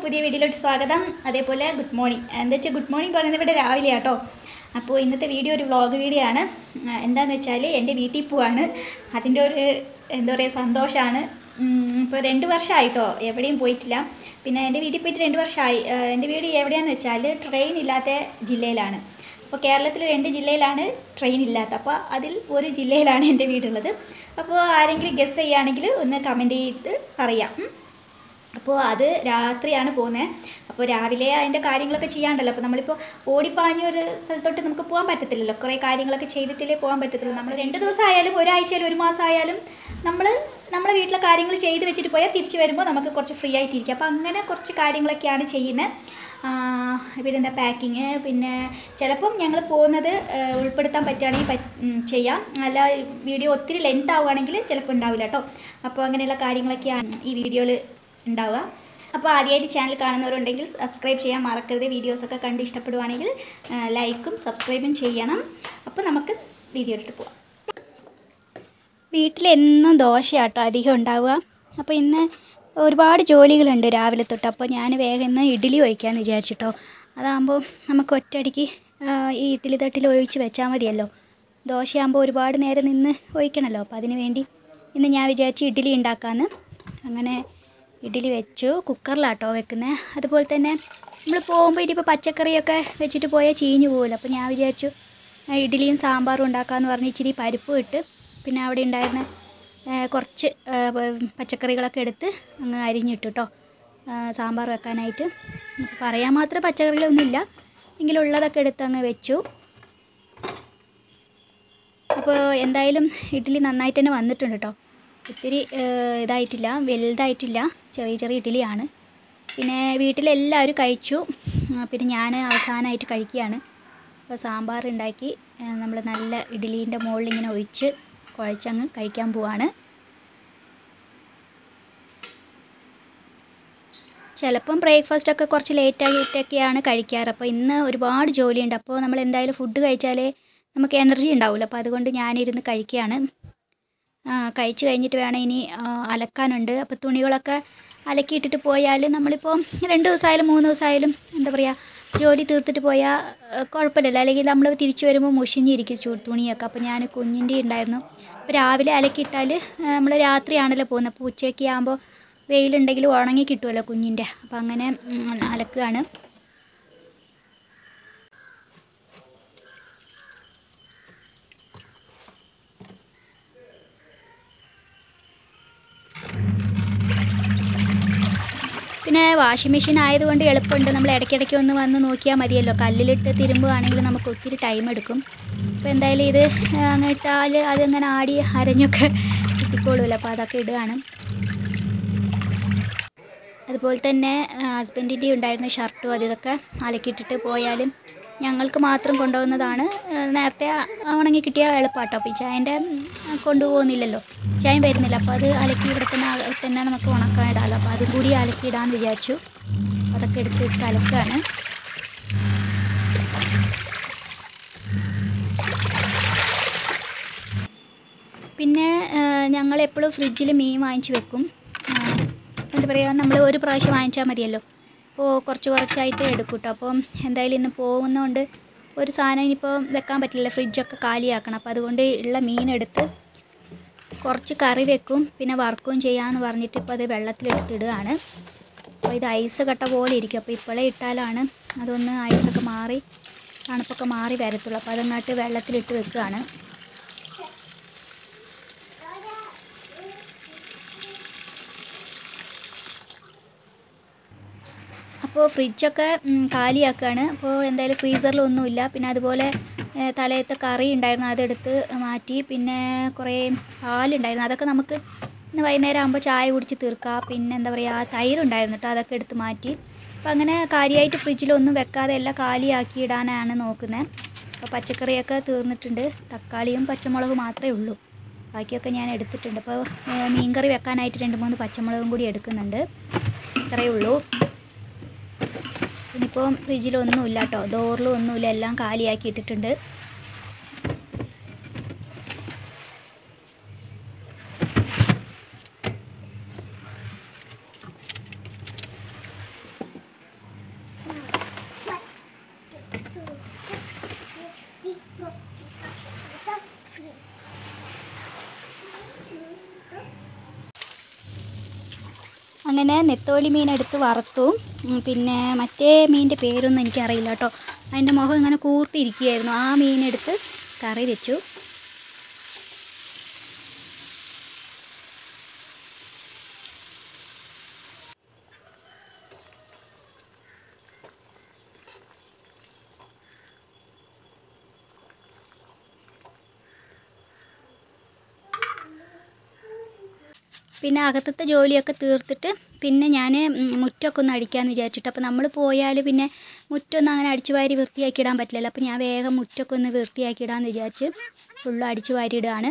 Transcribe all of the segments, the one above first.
പുതിയ വീഡിയോയിലോട്ട് സ്വാഗതം അതേപോലെ ഗുഡ് മോർണിംഗ് എന്താ വെച്ചാൽ ഗുഡ് മോർണിംഗ് പറയുന്നത് ഇവിടെ രാവിലെ ആട്ടോ അപ്പോൾ ഇന്നത്തെ വീഡിയോ ഒരു വ്ളോഗ് വീഡിയോ ആണ് ആ, എന്താണെന്ന് വെച്ചാൽ എൻ്റെ വീട്ടിൽ പോവാണ് അതിൻ്റെ ഒരു എന്താ പറയുക സന്തോഷമാണ് ഇപ്പോൾ രണ്ട് വർഷമായിട്ടോ എവിടെയും പോയിട്ടില്ല പിന്നെ എൻ്റെ വീട്ടിൽ പോയിട്ട് രണ്ട് വർഷമായി ആ, എൻ്റെ വീട് എവിടെയാണെന്ന് വെച്ചാൽ ട്രെയിൻ ഇല്ലാത്ത ജില്ലയിലാണ് അപ്പോൾ കേരളത്തിൽ രണ്ട് ജില്ലയിലാണ് ട്രെയിൻ ഇല്ലാത്ത അപ്പോൾ അതിൽ ഒരു ജില്ലയിലാണ് എൻ്റെ വീടുള്ളത് അപ്പോൾ ആരെങ്കിലും ഗസ് ചെയ്യുകയാണെങ്കിൽ ഒന്ന് കമൻറ്റ് ചെയ്ത് പറയാം ഉം. അപ്പോൾ അത് രാത്രിയാണ് പോകുന്നത് അപ്പോൾ രാവിലെ അതിൻ്റെ കാര്യങ്ങളൊക്കെ ചെയ്യാണ്ടല്ലോ അപ്പോൾ നമ്മളിപ്പോൾ ഓടിപ്പാഞ്ഞ ഒരു സ്ഥലത്തോട്ട് നമുക്ക് പോകാൻ പറ്റത്തില്ലല്ലോ കുറേ കാര്യങ്ങളൊക്കെ ചെയ്തിട്ടല്ലേ പോകാൻ പറ്റത്തുള്ളൂ നമ്മൾ രണ്ട് ദിവസം ആയാലും ഒരാഴ്ചയിലും ഒരു മാസം ആയാലും നമ്മൾ നമ്മുടെ വീട്ടിലെ കാര്യങ്ങൾ ചെയ്ത് വെച്ചിട്ട് പോയാൽ തിരിച്ച് വരുമ്പോൾ നമുക്ക് കുറച്ച് ഫ്രീ ആയിട്ടിരിക്കും അപ്പോൾ അങ്ങനെ കുറച്ച് കാര്യങ്ങളൊക്കെയാണ് ചെയ്യുന്നത് പിന്നെ എന്താ പാക്കിങ് പിന്നെ ചിലപ്പം ഞങ്ങൾ പോകുന്നത് ആ, ഉൾപ്പെടുത്താൻ പറ്റുകയാണെങ്കിൽ പറ്റ് ഉം, ചെയ്യാം അല്ല വീഡിയോ ഒത്തിരി ലെങ്ത് ആവുകയാണെങ്കിൽ ചിലപ്പോൾ ഉണ്ടാവില്ല കേട്ടോ അപ്പോൾ അങ്ങനെയുള്ള കാര്യങ്ങളൊക്കെയാണ് ഈ വീഡിയോയിൽ ഉണ്ടാവുക അപ്പോൾ ആദ്യമായിട്ട് ചാനൽ കാണുന്നവരുണ്ടെങ്കിൽ സബ്സ്ക്രൈബ് ചെയ്യാൻ മറക്കരുത് വീഡിയോസൊക്കെ കണ്ട് ഇഷ്ടപ്പെടുവാണെങ്കിൽ ആ, ലൈക്കും സബ്സ്ക്രൈബും ചെയ്യണം അപ്പോൾ നമുക്ക് വീഡിയോയിലോട്ട് പോവാം വീട്ടിലെന്നും ദോശയാട്ടോ അധികം ഉണ്ടാവുക അപ്പോൾ ഇന്ന് ഒരുപാട് ജോലികളുണ്ട് രാവിലെ തൊട്ട് അപ്പോൾ ഞാൻ വേഗം ഇന്ന് ഇഡ്ഡലി ഒഴിക്കാമെന്ന് വിചാരിച്ചിട്ടോ അതാകുമ്പോൾ നമുക്ക് ഒറ്റയടിക്ക് ആ, ഈ ഇഡ്ഡലി തട്ടിൽ ഒഴിച്ച് വെച്ചാൽ മതിയല്ലോ ദോശയാകുമ്പോൾ ഒരുപാട് നേരം നിന്ന് ഒഴിക്കണമല്ലോ അപ്പോൾ അതിന് വേണ്ടി ഇന്ന് ഞാൻ വിചാരിച്ച് ഇഡ്ഡലി ഉണ്ടാക്കാമെന്ന് അങ്ങനെ ഇഡ്ഡലി വെച്ചു കുക്കറിലാട്ടോ വെക്കുന്നത് അതുപോലെ തന്നെ നമ്മൾ പോകുമ്പോൾ ഇനിയിപ്പോൾ പച്ചക്കറിയൊക്കെ വെച്ചിട്ട് പോയാൽ ചീഞ്ഞു പോകുമല്ലോ അപ്പോൾ ഞാൻ വിചാരിച്ചു ആ, ഇഡ്ഡലിയും സാമ്പാറും ഉണ്ടാക്കാമെന്ന് പറഞ്ഞ് ഇച്ചിരി പരിപ്പും ഇട്ട് പിന്നെ അവിടെ ഉണ്ടായിരുന്ന ആ, കുറച്ച് ആ, പ- പച്ചക്കറികളൊക്കെ എടുത്ത് അങ്ങ് അരിഞ്ഞിട്ടു കേട്ടോ സാമ്പാർ വെക്കാനായിട്ട് അപ്പോൾ പറയാൻ മാത്രം പച്ചക്കറികളൊന്നുമില്ല എങ്കിലും ഉള്ളതൊക്കെ എടുത്ത് അങ്ങ് വെച്ചു അപ്പോൾ എന്തായാലും ഇഡ്ഡലി നന്നായിട്ട് തന്നെ വന്നിട്ടുണ്ട് കേട്ടോ ഒത്തിരി ആ, ഇതായിട്ടില്ല വലുതായിട്ടില്ല ചെറിയ ചെറിയ ഇഡ്ഡലിയാണ് പിന്നെ വീട്ടിലെല്ലാവരും കഴിച്ചു ആ, പിന്നെ ഞാൻ അവസാനമായിട്ട് കഴിക്കുകയാണ് അപ്പോൾ സാമ്പാർ ഉണ്ടാക്കി നമ്മൾ നല്ല ഇഡ്ഡലീൻ്റെ മുകളിൽ ഇങ്ങനെ ഒഴിച്ച് കുഴച്ചങ്ങ് കഴിക്കാൻ പോവാണ് ചിലപ്പം ബ്രേക്ക്ഫാസ്റ്റ് ഒക്കെ കുറച്ച് ലേറ്റ് ആയിട്ടൊക്കെയാണ് കഴിക്കാറ് അപ്പോൾ ഇന്ന് ഒരുപാട് ജോലിയുണ്ട് അപ്പോൾ നമ്മൾ എന്തായാലും ഫുഡ് കഴിച്ചാലേ നമുക്ക് എനർജി ഉണ്ടാവില്ല അപ്പോൾ അതുകൊണ്ട് ഞാനിരുന്ന് കഴിക്കുകയാണ് ആ, കഴിച്ച് കഴിഞ്ഞിട്ട് വേണം ഇനി ആ, അലക്കാനുണ്ട് അപ്പോൾ തുണികളൊക്കെ അലക്കിയിട്ടിട്ട് പോയാൽ നമ്മളിപ്പോൾ രണ്ട് ദിവസമായാലും മൂന്ന് ദിവസമായാലും എന്താ പറയുക ജോലി തീർത്തിട്ട് പോയാൽ ആ, കുഴപ്പമില്ലല്ലോ അല്ലെങ്കിൽ നമ്മൾ തിരിച്ചു വരുമ്പോൾ മുഷിഞ്ഞിരിക്കും ചൂ തുണിയൊക്കെ അപ്പോൾ ഞാൻ കുഞ്ഞിൻ്റെ ഉണ്ടായിരുന്നു അപ്പോൾ രാവിലെ അലക്കിയിട്ടാൽ നമ്മൾ രാത്രിയാണല്ലോ പോകുന്നത് അപ്പോൾ ഉച്ചയ്ക്ക് ആകുമ്പോൾ വെയിലുണ്ടെങ്കിൽ ഉണങ്ങി കിട്ടുമല്ലോ കുഞ്ഞിൻ്റെ അപ്പോൾ അങ്ങനെ ഉം, അലക്കുകയാണ് പിന്നെ വാഷിംഗ് മെഷീൻ ആയതുകൊണ്ട് എളുപ്പമുണ്ട് നമ്മൾ ഇടയ്ക്കിടയ്ക്ക് ഒന്ന് വന്ന് നോക്കിയാൽ മതിയല്ലോ കല്ലിലിട്ട് തിരുമ്പുകയാണെങ്കിൽ നമുക്ക് ഒത്തിരി ടൈം എടുക്കും അപ്പോൾ എന്തായാലും ഇത് അങ്ങ് ഇട്ടാൽ അതിങ്ങനെ ആടി അരഞ്ഞൊക്കെ കിട്ടിക്കോളുമല്ലോ അപ്പോൾ അതൊക്കെ ഇടുകയാണ് അതുപോലെ തന്നെ ഹസ്ബൻഡിൻ്റെ ഉണ്ടായിരുന്ന ഷർട്ടും അത് ഇതൊക്കെ അലക്കിയിട്ടിട്ട് പോയാലും ഞങ്ങൾക്ക് മാത്രം കൊണ്ടുപോകുന്നതാണ് ആ, നേരത്തെ ഉണങ്ങി കിട്ടിയ എളുപ്പമാട്ടോ അപ്പോൾ ഈ ചായൻ്റെ കൊണ്ടുപോകുന്നില്ലല്ലോ ചായം വരുന്നില്ല അപ്പോൾ അത് അലക്കി ഇവിടെ തന്നെ ആ- തന്നെ നമുക്ക് ഉണക്കാൻ ഇടാമല്ലോ അപ്പോൾ അതും കൂടി അലക്കി ഇടാമെന്ന് വിചാരിച്ചു അതൊക്കെ എടുത്തിട്ട് അലക്കുകയാണ് പിന്നെ ഞങ്ങൾ എപ്പോഴും ഫ്രിഡ്ജിൽ മീൻ വാങ്ങിച്ച് വെക്കും ആ, എന്താ പറയുക നമ്മൾ ഒരു പ്രാവശ്യം വാങ്ങിച്ചാൽ മതിയല്ലോ അപ്പോൾ കുറച്ച് കുറച്ചായിട്ട് എടുക്കും കേട്ടോ അപ്പം എന്തായാലും ഇന്ന് പോകുന്നതുകൊണ്ട് ഒരു സാധനം ഇനിയിപ്പോൾ വെക്കാൻ പറ്റില്ല ഫ്രിഡ്ജൊക്കെ കാലിയാക്കണം അപ്പോൾ അതുകൊണ്ട് ഉള്ള മീനെടുത്ത് കുറച്ച് കറി വെക്കും പിന്നെ വറുക്കുകയും ചെയ്യാമെന്ന് പറഞ്ഞിട്ട് ഇപ്പോൾ അത് വെള്ളത്തിലെടുത്തിടുകയാണ് അപ്പോൾ ഇത് ഐസ് കട്ട പോലെ ഇരിക്കും അപ്പോൾ ഇപ്പോഴേ ഇട്ടാലാണ് അതൊന്ന് ഐസൊക്കെ മാറി തണുപ്പൊക്കെ മാറി വരത്തുള്ളൂ അപ്പോൾ അതങ്ങോട്ട് വെള്ളത്തിലിട്ട് വെക്കുകയാണ് അപ്പോൾ ഫ്രിഡ്ജൊക്കെ ഉം, കാലിയാക്കുകയാണ് അപ്പോൾ എന്തായാലും ഫ്രീസറിലൊന്നുമില്ല പിന്നെ അതുപോലെ ഏ, തലേത്തെ കറി ഉണ്ടായിരുന്നു അതെടുത്ത് മാറ്റി പിന്നെ കുറേ പാലുണ്ടായിരുന്നു അതൊക്കെ നമുക്ക് ഇന്ന് വൈകുന്നേരം ആകുമ്പോൾ ചായ കുടിച്ച് തീർക്കാം പിന്നെ എന്താ പറയുക തൈരുണ്ടായിരുന്നു കേട്ടോ അതൊക്കെ എടുത്ത് മാറ്റി അപ്പോൾ അങ്ങനെ കാര്യമായിട്ട് ഫ്രിഡ്ജിലൊന്നും വെക്കാതെ എല്ലാം കാലിയാക്കി ഇടാനാണ് നോക്കുന്നത് അപ്പോൾ പച്ചക്കറിയൊക്കെ തീർന്നിട്ടുണ്ട് തക്കാളിയും പച്ചമുളകും മാത്രമേ ഉള്ളൂ ബാക്കിയൊക്കെ ഞാൻ എടുത്തിട്ടുണ്ട് അപ്പോൾ ഏ, മീൻകറി വെക്കാനായിട്ട് രണ്ട് മൂന്ന് പച്ചമുളകും കൂടി എടുക്കുന്നുണ്ട് ഇത്രയേ ഉള്ളൂ ഇനിയിപ്പോൾ ഫ്രിഡ്ജിലൊന്നുമില്ല കേട്ടോ ഡോറിലും ഒന്നുമില്ല എല്ലാം കാലിയാക്കി ഇട്ടിട്ടുണ്ട് അങ്ങനെ നെത്തോലി മീൻ എടുത്ത് വറുത്തു ഉം, പിന്നെ മറ്റേ മീനിൻ്റെ പേരൊന്നും എനിക്കറിയില്ല കേട്ടോ അതിൻ്റെ മുഖം ഇങ്ങനെ കൂർത്തിരിക്കുകയായിരുന്നു ആ മീനെടുത്ത് കറി വെച്ചു പിന്നെ അകത്തത്തെ ജോലിയൊക്കെ തീർത്തിട്ട് പിന്നെ ഞാൻ മുറ്റമൊക്കെ ഒന്ന് അടിക്കാമെന്ന് വിചാരിച്ചിട്ട് അപ്പോൾ നമ്മൾ പോയാൽ പിന്നെ മുറ്റമൊന്നും അങ്ങനെ അടിച്ചു വാരി വൃത്തിയാക്കി ഇടാൻ പറ്റില്ലല്ലോ അപ്പോൾ ഞാൻ വേഗം മുറ്റമൊക്കെ ഒന്ന് വൃത്തിയാക്കി ഇടാമെന്ന് വിചാരിച്ച് ഫുള്ള് അടിച്ചു വാരി ഇടുകയാണ്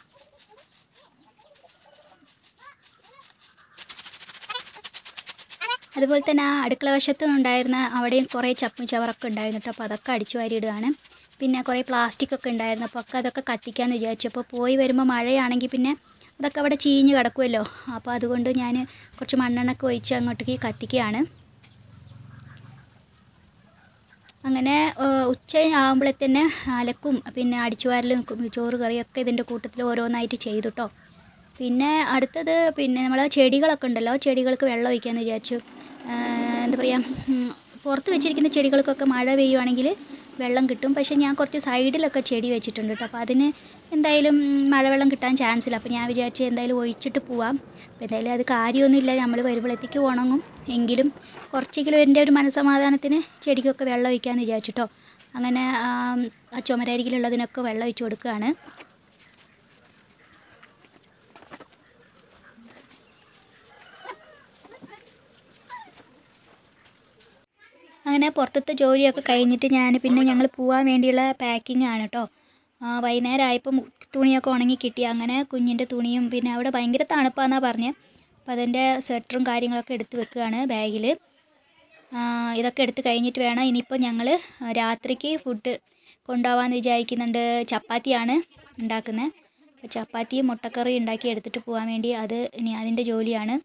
അതുപോലെ തന്നെ ആ അടുക്കള വശത്തും ഉണ്ടായിരുന്ന അവിടെയും കുറേ ചപ്പും ചവറൊക്കെ ഉണ്ടായിരുന്നു കേട്ടോ അപ്പോൾ അതൊക്കെ അടിച്ചു വാരി ഇടുകയാണ് പിന്നെ കുറേ പ്ലാസ്റ്റിക് ഒക്കെ ഉണ്ടായിരുന്നു അപ്പോൾ ഒക്കെ അതൊക്കെ കത്തിക്കാമെന്ന് വിചാരിച്ചു അപ്പോൾ പോയി വരുമ്പോൾ മഴയാണെങ്കിൽ പിന്നെ അതൊക്കെ അവിടെ ചീഞ്ഞ് കിടക്കുമല്ലോ അപ്പോൾ അതുകൊണ്ട് ഞാൻ കുറച്ച് മണ്ണെണ്ണൊക്കെ ഒഴിച്ച് അങ്ങോട്ടേക്ക് കത്തിക്കുകയാണ് അങ്ങനെ ഏഹ്, ഉച്ച ആകുമ്പോഴേ തന്നെ അലക്കും പിന്നെ അടിച്ചുവാരലും കു- ചോറ് കറിയൊക്കെ ഇതിൻ്റെ കൂട്ടത്തിൽ ഓരോന്നായിട്ട് ചെയ്തു കേട്ടോ പിന്നെ അടുത്തത് പിന്നെ നമ്മൾ ചെടികളൊക്കെ ഉണ്ടല്ലോ ചെടികൾക്ക് വെള്ളം ഒഴിക്കാമെന്ന് വിചാരിച്ചു ഏഹ്, എന്താ പറയുക ഉം, പുറത്ത് വെച്ചിരിക്കുന്ന ചെടികൾക്കൊക്കെ മഴ പെയ്യുവാണെങ്കിൽ വെള്ളം കിട്ടും പക്ഷേ ഞാൻ കുറച്ച് സൈഡിലൊക്കെ ചെടി വെച്ചിട്ടുണ്ട് കേട്ടോ അപ്പോൾ അതിന് എന്തായാലും ഉം, മഴവെള്ളം കിട്ടാൻ ചാൻസ് ഇല്ല അപ്പോൾ ഞാൻ വിചാരിച്ചു എന്തായാലും ഒഴിച്ചിട്ട് പോവാം അപ്പോൾ എന്തായാലും അത് കാര്യമൊന്നുമില്ല നമ്മൾ വരുമ്പോഴത്തേക്ക് ഉണങ്ങും എങ്കിലും കുറച്ചെങ്കിലും എൻ്റെ ഒരു മനസ്സമാധാനത്തിന് ചെടിക്കൊക്കെ വെള്ളം ഒഴിക്കാമെന്ന് വിചാരിച്ചിട്ടോ അങ്ങനെ ആം, ആ ചുമരരികിലുള്ളതിനൊക്കെ വെള്ളം ഒഴിച്ച് കൊടുക്കുകയാണ് അങ്ങനെ പുറത്തത്തെ ജോലിയൊക്കെ കഴിഞ്ഞിട്ട് ഞാൻ പിന്നെ ഞങ്ങൾ പോകാൻ വേണ്ടിയുള്ള പാക്കിംഗ് ആണ് കേട്ടോ വൈകുന്നേരം ആയപ്പോൾ മു- തുണിയൊക്കെ ഉണങ്ങി കിട്ടി അങ്ങനെ കുഞ്ഞിൻ്റെ തുണിയും പിന്നെ അവിടെ ഭയങ്കര തണുപ്പാന്നാണ് പറഞ്ഞത് അപ്പോൾ അതിൻ്റെ സ്വെറ്ററും കാര്യങ്ങളൊക്കെ എടുത്ത് വെക്കുകയാണ് ബാഗിൽ ഇതൊക്കെ എടുത്ത് കഴിഞ്ഞിട്ട് വേണം ഇനിയിപ്പോൾ ഞങ്ങൾ രാത്രിക്ക് ഫുഡ് കൊണ്ടുപോകാമെന്ന് വിചാരിക്കുന്നുണ്ട് ചപ്പാത്തിയാണ് ഉണ്ടാക്കുന്നത് അപ്പോൾ ചപ്പാത്തിയും മുട്ടക്കറിയും ഉണ്ടാക്കി എടുത്തിട്ട് പോകാൻ വേണ്ടി അത് ഇനി അതിൻ്റെ ജോലിയാണ്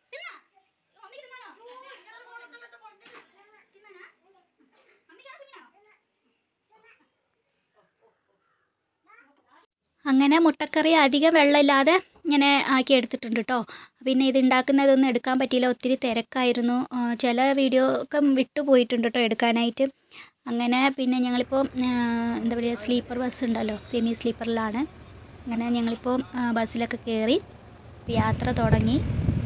അങ്ങനെ മുട്ടക്കറി അധികം വെള്ളമില്ലാതെ ഇങ്ങനെ ആക്കി എടുത്തിട്ടുണ്ട് കേട്ടോ പിന്നെ ഇത് ഉണ്ടാക്കുന്നതൊന്നും എടുക്കാൻ പറ്റിയില്ല ഒത്തിരി തിരക്കായിരുന്നു ആ, ചില വീഡിയോ ഒക്കെ വിട്ടുപോയിട്ടുണ്ട് കേട്ടോ എടുക്കാനായിട്ട് അങ്ങനെ പിന്നെ ഞങ്ങളിപ്പോൾ ആ, എന്താ പറയുക സ്ലീപ്പർ ബസ് ഉണ്ടല്ലോ സെമി സ്ലീപ്പറിലാണ് അങ്ങനെ ഞങ്ങളിപ്പോൾ ആ, ബസ്സിലൊക്കെ കയറി യാത്ര തുടങ്ങി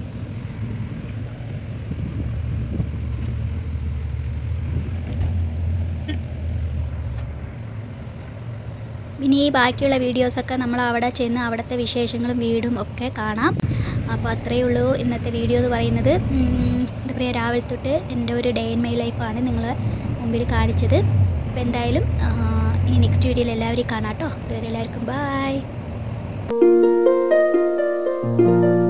ഇനി ഈ ബാക്കിയുള്ള വീഡിയോസൊക്കെ നമ്മൾ അവിടെ ചെന്ന് അവിടുത്തെ വിശേഷങ്ങളും വീടും ഒക്കെ കാണാം അപ്പോൾ അത്രയേ ഉള്ളൂ ഇന്നത്തെ വീഡിയോ എന്ന് പറയുന്നത് ഉം, എന്താ പറയുക രാവിലെ തൊട്ട് എൻ്റെ ഒരു ഡേ ഇൻ മൈ ലൈഫാണ് നിങ്ങൾ മുമ്പിൽ കാണിച്ചത് അപ്പോൾ എന്തായാലും ആ, ഇനി നെക്സ്റ്റ് വീഡിയോയിൽ എല്ലാവരെയും കാണാം കേട്ടോ അതുവരെ എല്ലാവർക്കും ബായ്